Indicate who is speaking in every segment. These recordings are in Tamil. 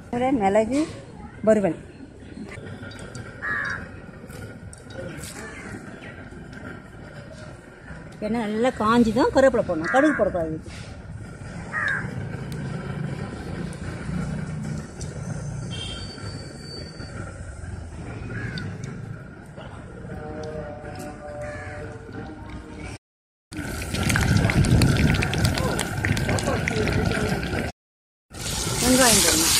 Speaker 1: ஒரு மிளகு வறுவல் எண்ணெய் நல்லா காஞ்சி தான் கருவேப்பிலை போடணும் கடுகு போடக்கூடாது இதுக்கு. வெங்காயம் போடணும்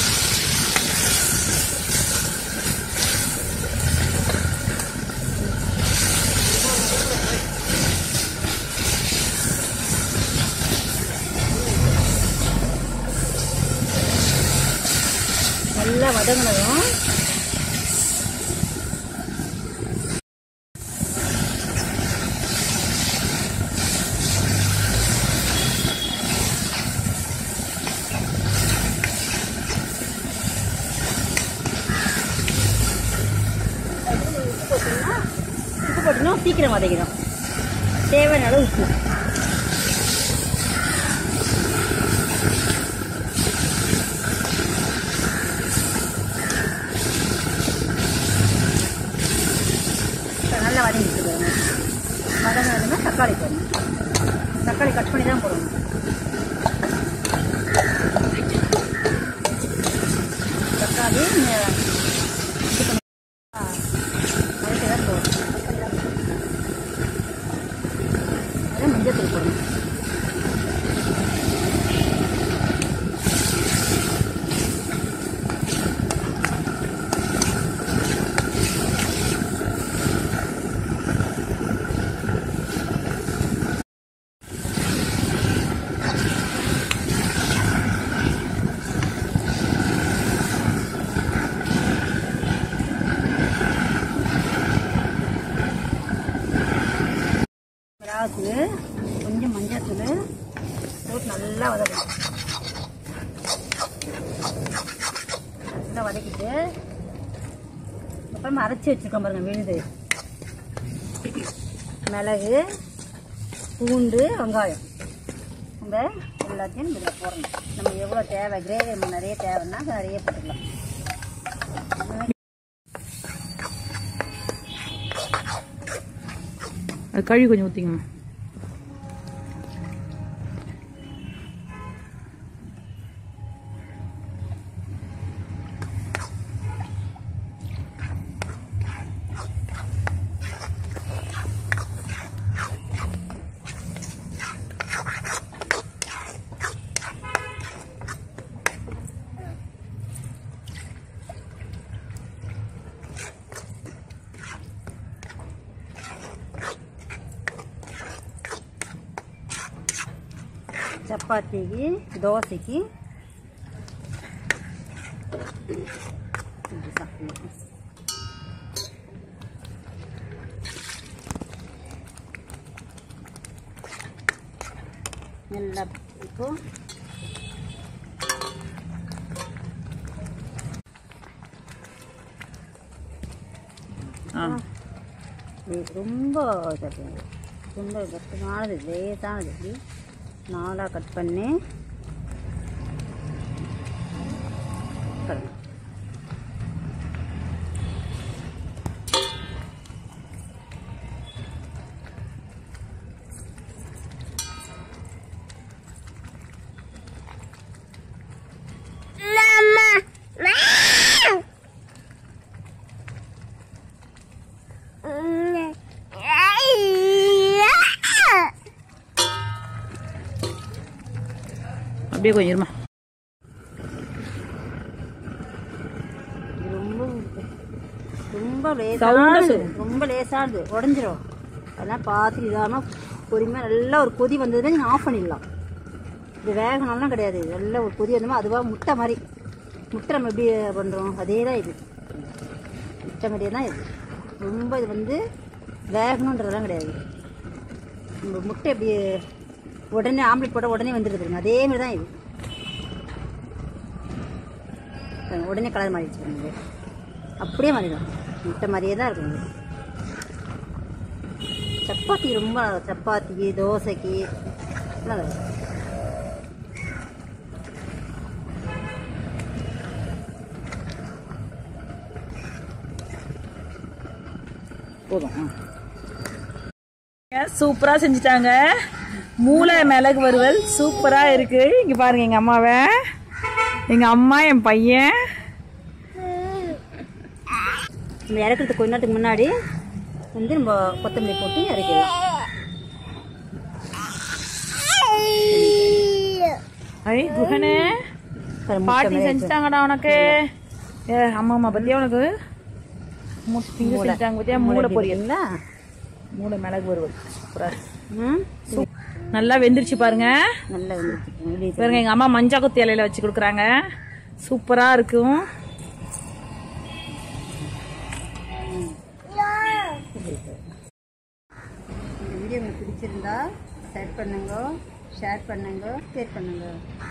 Speaker 1: நல்லா வதங்கினதும் உப்பு போட்டோம்னா உப்பு போட்டோம்னா சீக்கிரம் வதக்கிடும் தேவையான அளவு உப்பு இப்ப நல்லா வதங்கிட்டு போடணும் வதங்கினதுமே தக்காளி போடணும் தக்காளி கட் பண்ணி தான் போடணும் தக்காளி நெ- இது பண்ணி- ஆ, அதுக்கு தான் போடணும் அதான் மஞ்சள் தூள் போடணும் மிளகாத்தூள் கொஞ்சம் மஞ்சள்தூள் போட்டு நல்லா வதக்கணும் நல்லா வதக்கிட்டு அப்புறமா அரைச்சி வச்சுருக்கோம் பாருங்க விழுது மிளகு பூண்டு வெங்காயம் இந்த எல்லாத்தையும் இதில் போடணும் நம்ம எவ்வளோ தேவை கிரேவி நம்ம நிறைய தேவைன்னா நிறைய போட்டுக்கலாம்
Speaker 2: அது கழுவி கொஞ்சம் ஊற்றிக்கணும்
Speaker 1: சப்பாத்திக்கு தோசைக்கு இப்படி சாப்பிடணும். நல்லா இப்போ
Speaker 2: ஆ
Speaker 1: இது ரொம்ப இது ரொம்ப கஷ்டமானது லேசானது இப்படி நாலாக கட் பண்ணி பாருங்க.
Speaker 2: அப்படியே கொஞ்சம் இருமா
Speaker 1: இது ரொம்ப ரொம்ப
Speaker 2: Sound
Speaker 1: லேசானது
Speaker 2: சொல்லு.
Speaker 1: ரொம்ப லேசானது உடஞ்சிரும் அதெல்லாம் பார்த்து இல்லாமல் பொறுமையாக நல்லா ஒரு கொதி வந்ததுன்னா நீங்கள் ஆஃப் பண்ணிடலாம் இது வேகணும்லாம் கிடையாது நல்ல ஒரு கொதி வந்தோமா அதுவாக முட்டை மாதிரி முட்டை நம்ம எப்படி பண்ணுறோம் அதே தான் இது முட்டை மாதிரியே தான் இது ரொம்ப இது வந்து வேகணுன்றதெல்லாம் கிடையாது நம்ம முட்டை எப்படி உடனே ஆம்லெட் போட்டால் உடனே வந்துடுது அதே மாதிரி தான் இது பாருங்க, உடனே கலர் மாறிடுச்சு பாருங்க அப்படியே மாறிடும் முட்டை மாதிரியே தான் இருக்கும் இது சப்பாத்தி ரொம்ப நல்லா இருக்கும். சப்பாத்திக்கு தோசைக்கு நல்லா இருக்கும்
Speaker 2: போதும் சூப்பரா செஞ்சுட்டாங்க மூளை மிளகு வறுவல் சூப்பரா இருக்கு இங்க பாருங்க எங்க அம்மாவை எங்க அம்மா என் பையன்
Speaker 1: நம்ம இறக்கிறதுக்கு கொஞ்ச நேரத்துக்கு முன்னாடி வந்து நம்ம கொத்தமல்லி போட்டு இறக்கிடலாம்
Speaker 2: ஐ குஹனே
Speaker 1: பாரு, முட்டை
Speaker 2: பாட்டி
Speaker 1: மாதிரி
Speaker 2: செஞ்சுட்டாங்கடா உனக்கு ஏ அம்மா அம்மா பத்தியா உனக்கு முட்டை இது செஞ்சுட்டாங்க பத்தியா மூளை பொரியல்
Speaker 1: இருக்குங்களா
Speaker 2: மூளை மிளகு வறுவல் சூப்பரா இருக்கு.
Speaker 1: ம்
Speaker 2: நல்லா வெந்துருச்சு பாருங்க
Speaker 1: நல்லா வந்துருக்கு
Speaker 2: பாருங்க எங்க அம்மா மஞ்சா குத்தி இலையில வச்சு கொடுக்குறாங்க சூப்பரா இருக்கும்
Speaker 1: இந்த வீடியோ உங்களுக்கு பிடிச்சிருந்தா லைக் பண்ணுங்க ஷேர் பண்ணுங்க ஷேர் பண்ணுங்க